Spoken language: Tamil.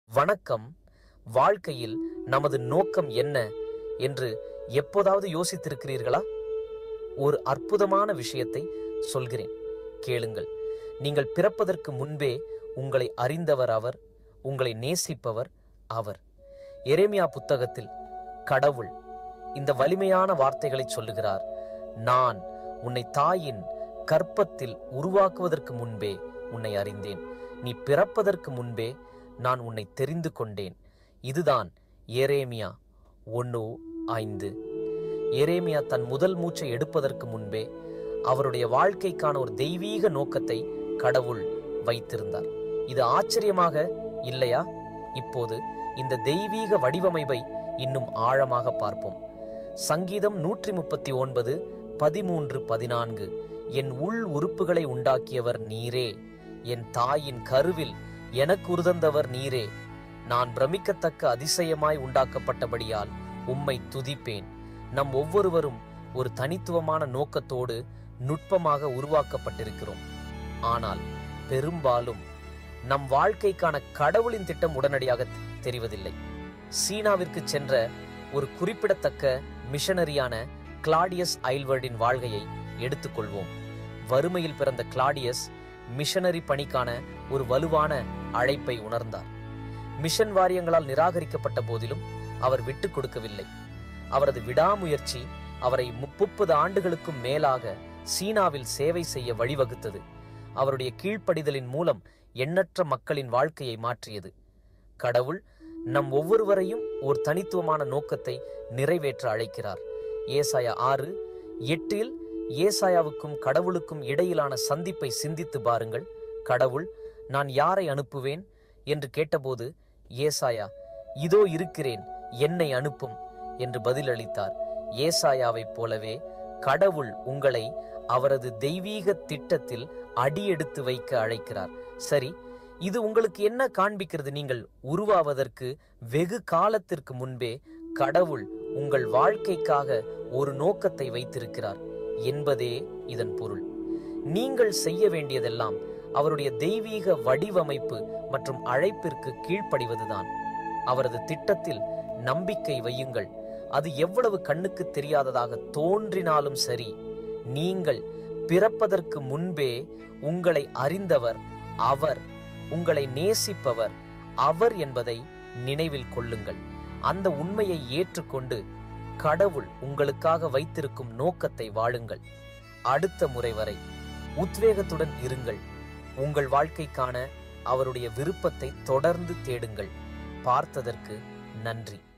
வணக்கம் வாழ்க்கையில் நமது நோக்கம் என்ன என்று எப்போதாவது யோசித்திருக்கிறீர்களா ஒரு அற்புதமான விஷயத்தை சொல்கிறேன் கேளுங்கள் நீங்கள் பிறப்பதற்கு முன்பே உங்களை அறிந்தவர் அவர் உங்களை நேசிப்பவர் அவர் எரேமியா புத்தகத்தில் கடவுள் இந்த வலிமையான வார்த்தைகளை சொல்லுகிறார் நான் உன்னை தாயின் கற்பத்தில் உருவாக்குவதற்கு முன்பே உன்னை அறிந்தேன் நீ பிறப்பதற்கு முன்பே நான் உன்னை தெரிந்து கொண்டேன் இதுதான் எரேமியா ஒன்று ஐந்து எரேமியா தன் முதல் மூச்சை எடுப்பதற்கு முன்பே அவருடைய வாழ்க்கைக்கான ஒரு தெய்வீக நோக்கத்தை கடவுள் வைத்திருந்தார் இது ஆச்சரியமாக இல்லையா இப்போது இந்த தெய்வீக வடிவமைப்பை இன்னும் ஆழமாக பார்ப்போம் சங்கீதம் நூற்றி முப்பத்தி ஒன்பது பதிமூன்று பதினான்கு என் உள் உறுப்புகளை உண்டாக்கியவர் நீரே என் தாயின் கருவில் எனக்கு உருதந்தவர் நீரே நான் பிரமிக்கத்தக்க அதிசயமாய் உண்டாக்கப்பட்டபடியால் உம்மை துதிப்பேன் நம் ஒவ்வொருவரும் ஒரு தனித்துவமான நோக்கத்தோடு நுட்பமாக உருவாக்கப்பட்டிருக்கிறோம் ஆனால் பெரும்பாலும் நம் வாழ்க்கைக்கான கடவுளின் திட்டம் உடனடியாக தெ- தெரிவதில்லை சீனாவிற்கு சென்ற ஒரு குறிப்பிடத்தக்க மிஷனரியான கிளாடியஸ் ஐல்வர்டின் வாழ்க்கையை எடுத்துக்கொள்வோம் வறுமையில் பிறந்த கிளாடியஸ் மிஷனரி பணிக்கான ஒரு வலுவான அழைப்பை உணர்ந்தார் மிஷன் வாரியங்களால் நிராகரிக்கப்பட்ட போதிலும் அவர் விட்டுக் கொடுக்கவில்லை அவரது விடாமுயற்சி அவரை முப்பது ஆண்டுகளுக்கும் மேலாக சீனாவில் சேவை செய்ய வழிவகுத்தது அவருடைய கீழ்ப்படிதலின் மூலம் எண்ணற்ற மக்களின் வாழ்க்கையை மாற்றியது கடவுள் நம் ஒவ்வொருவரையும் ஒரு தனித்துவமான நோக்கத்தை நிறைவேற்ற அழைக்கிறார் ஏசாயா ஆறு எட்டில் ஏசாயாவுக்கும் கடவுளுக்கும் இடையிலான சந்திப்பை சிந்தித்து பாருங்கள் கடவுள் நான் யாரை அனுப்புவேன் என்று கேட்டபோது ஏசாயா இதோ இருக்கிறேன் என்னை அனுப்பும் என்று பதிலளித்தார் ஏசாயாவைப் போலவே கடவுள் உங்களை அவரது தெய்வீக திட்டத்தில் அடியெடுத்து வைக்க அழைக்கிறார் சரி இது உங்களுக்கு என்ன காண்பிக்கிறது நீங்கள் உருவாவதற்கு வெகு காலத்திற்கு முன்பே கடவுள் உங்கள் வாழ்க்கைக்காக ஒரு நோக்கத்தை வைத்திருக்கிறார் என்பதே இதன் பொருள் நீங்கள் செய்ய வேண்டியதெல்லாம் அவருடைய தெய்வீக வடிவமைப்பு மற்றும் அழைப்பிற்கு கீழ்ப்படிவதுதான் அவரது திட்டத்தில் நம்பிக்கை வையுங்கள் அது எவ்வளவு கண்ணுக்கு தெரியாததாக தோன்றினாலும் சரி நீங்கள் பிறப்பதற்கு முன்பே உங்களை அறிந்தவர் அவர் உங்களை நேசிப்பவர் அவர் என்பதை நினைவில் கொள்ளுங்கள் அந்த உண்மையை ஏற்றுக்கொண்டு கடவுள் உங்களுக்காக வைத்திருக்கும் நோக்கத்தை வாழுங்கள் அடுத்த முறை வரை உத்வேகத்துடன் இருங்கள் உங்கள் வாழ்க்கைக்கான அவருடைய விருப்பத்தை தொடர்ந்து தேடுங்கள் பார்த்ததற்கு நன்றி